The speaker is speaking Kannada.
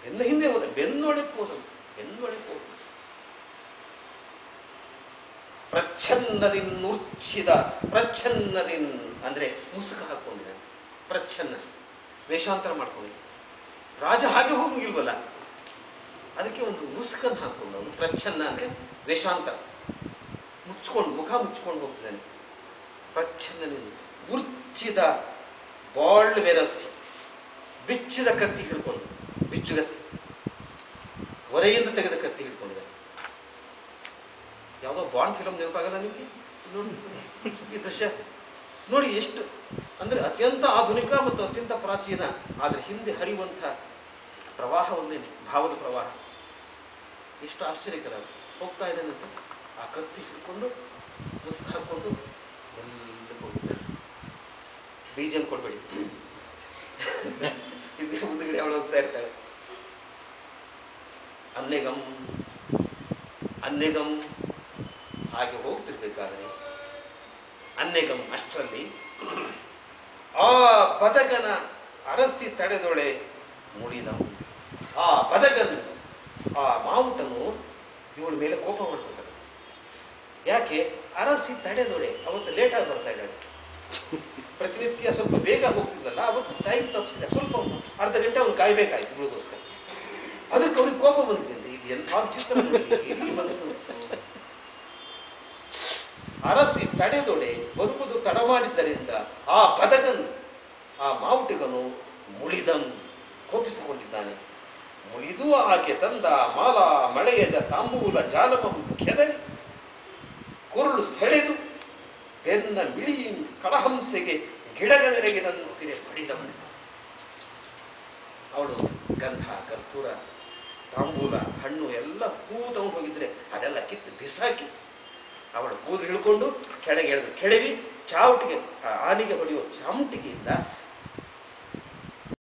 ಬೆನ್ನ ಹಿಂದೆ ಹೋದ ಬೆನ್ನೊಳಕ್ಕೆ ಹೋದನು ಬೆನ್ನೊಳಕ್ಕೆ ಹೋದ ಪ್ರಚ್ಛನ್ನದಿನ್ ಉರ್ಚಿದ ಪ್ರಚ್ಛನ್ನದಿನ್ ಅಂದ್ರೆ ಮುಸುಕ ಹಾಕೊಂಡಿದ್ದಾನೆ ಪ್ರಚ್ಛನ್ನ ವೇಷಾಂತರ ಮಾಡ್ಕೊಂಡಿದ್ದಾನೆ ರಾಜ ಹಾಗೆ ಹೋಗಂಗಿಲ್ವಲ್ಲ ಅದಕ್ಕೆ ಒಂದು ಮುಸುಕನ್ನು ಹಾಕೊಂಡು ಅವನು ಪ್ರಚ್ಛನ್ನ ಅಂದ್ರೆ ವೇಷಾಂತರ ಮುಚ್ಕೊಂಡು ಮುಖ ಮುಚ್ಕೊಂಡು ಹೋಗ್ತಿದ್ದಾನೆ ಪ್ರಚ್ಛನ್ನನಿಂದ ಉರ್ಚಿದ ಬಾಳ್ ವೆರಸಿ ಬಿಚ್ಚಿದ ಕತ್ತಿ ಹಿಡ್ಕೊಂಡು ಬಿಚ್ಚುಗತ್ತಿ ಹೊರೆಯಿಂದ ತೆಗೆದ ಕತ್ತಿ ಹಿಡ್ಕೊಂಡಿದ್ದಾನೆ ಯಾವುದೋ ಬಾಂಡ್ ಫಿಲಮ್ ನೆನಪಾಗಲ್ಲ ನಿಮಗೆ ನೋಡಿ ಈ ದೃಶ್ಯ ನೋಡಿ ಎಷ್ಟು ಅಂದ್ರೆ ಅತ್ಯಂತ ಆಧುನಿಕ ಮತ್ತು ಅತ್ಯಂತ ಪ್ರಾಚೀನ ಆದ್ರೆ ಹಿಂದೆ ಹರಿಯುವಂಥ ಪ್ರವಾಹ ಒಂದೇನೆ ಭಾವದ ಪ್ರವಾಹ ಎಷ್ಟು ಆಶ್ಚರ್ಯಕರ ಹೋಗ್ತಾ ಇದ್ದಾನಂತ ಆ ಕತ್ತಿ ಹಿಡ್ಕೊಂಡು ಮುಸುಕು ಹಾಕೊಂಡು ಎಲ್ಲ ಹೋಗ್ತಾನೆ ಬೀಜನ್ ಕೊಡ್ಬೇಡಿ ಇದು ಮುಂದ್ಗಡೆ ಅವಳು ಹೋಗ್ತಾ ಇರ್ತಾಳೆ ಅನ್ನೆಗಂ ಅನ್ನೆಗಂ ಹಾಗೆ ಹೋಗ್ತಿರ್ಬೇಕಾದ್ರೆ ಅನ್ನೆಗಂ ಅಷ್ಟರಲ್ಲಿ ಆ ಬದಕನ ಅರಸಿ ತಡೆದೊಳೆ ಮುಳಿದವು ಆ ಬದಕನು ಆ ಮಾವುಟನು ಇವಳ ಮೇಲೆ ಕೋಪ ಮಾಡ್ಕೊತಾನೆ ಯಾಕೆ ಅರಸಿ ತಡೆದೊಳೆ ಅವತ್ತು ಲೇಟಾಗಿ ಬರ್ತಾ ಇದ್ದಾಳೆ ಪ್ರತಿನಿತ್ಯ ಸ್ವಲ್ಪ ಬೇಗ ಹೋಗ್ತಿದ್ದಲ್ಲ ಅವತ್ತು ಟೈಮ್ ತಪ್ಪಿಸಿದೆ ಸ್ವಲ್ಪ ಒಂದು ಅರ್ಧ ಗಂಟೆ ಅವ್ನು ಕಾಯ್ಬೇಕಾಯ್ತು ಇವಳಿಗೋಸ್ಕರ ಅದಕ್ಕೆ ಅವ್ನಿಗೆ ಕೋಪ ಬಂದಿದೆ ಇದು ಎಂಥ ವಿಚಿತ್ರ ನೋಡಿ, ಎಲ್ಲಿ ಬಂತು ಅರಸಿ ತಡೆದೊಡೆ ಬರುವುದು ತಡ ಮಾಡಿದ್ದರಿಂದ ಆ ಬದಗನು ಆ ಮಾವುಟಿಗನು ಮುಳಿದನು ಕೋಪಿಸಿಕೊಂಡಿದ್ದಾನೆ ಮುಳಿದು ಆಕೆ ತಂದ ಮಾಲ ಮಳೆಯಜ ತಾಂಬೂಲ ಜಾಲಮಂ ಕೆದರಿ ಕುರುಳು ಸೆಳೆದು ಬೆನ್ನ ಮಿಳಿ ಕಳಹಂಸೆಗೆ ಗಿಡಗನೆರಗಿದಂತಿರೆ ಪಡಿದವನು ಅವಳು ಗಂಧ ಕರ್ಪೂರ ತಾಂಬೂಲ ಹಣ್ಣು ಎಲ್ಲ ಹೂ ತಗೊಂಡು ಹೋಗಿದ್ರೆ ಅದೆಲ್ಲ ಕಿತ್ತು ಬಿಸಾಕಿ ಅವಳು ಕೂದಲು ಹಿಡ್ಕೊಂಡು ಕೆಳಗೆ ಎಳೆದು ಕೆಳವಿ ಚಾವಟಿಗೆ ಆ ಆನೆಗೆ ಹೊಡೆಯುವ ಚಾಮುಟಿಗೆಯಿಂದ